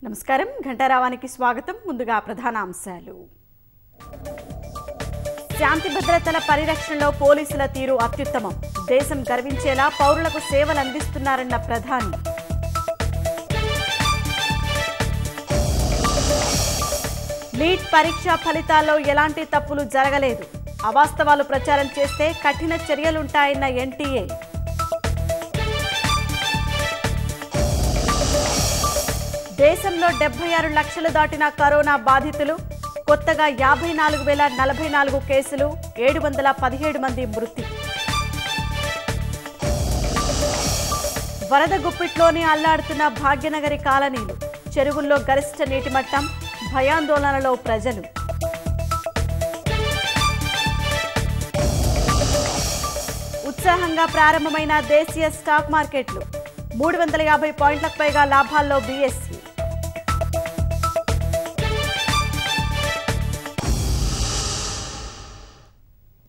నమస్కారం ఘంటారావానికి స్వాగతం ముందుగా ప్రధాన అంశాలు శాంతి భద్రతల పరిరక్షణలో పోలీసుల తీరు అత్యుత్తమం దేశం గర్వించేలా పౌరులకు సేవలు అందిస్తున్నారన్న ప్రధాని నీట్ పరీక్ష ఫలితాల్లో ఎలాంటి తప్పులు జరగలేదు అవాస్తవాలు ప్రచారం చేస్తే కఠిన చర్యలుంటాయన్న ఎన్టీఏ దేశంలో డెబ్బై ఆరు లక్షలు దాటిన కరోనా బాధితులు కొత్తగా యాభై నాలుగు వేల నలభై నాలుగు కేసులు ఏడు వందల పదిహేడు మంది మృతి వరద గుప్పిట్లోనే అల్లాడుతున్న భాగ్యనగరి కాలనీలు చెరువుల్లో గరిష్ట నీటి మట్టం భయాందోళనలో ప్రజలు ఉత్సాహంగా ప్రారంభమైన దేశీయ స్టాక్ మార్కెట్లు మూడు వందల యాభై పాయింట్లకు పైగా లాభాల్లో బీఎస్సీ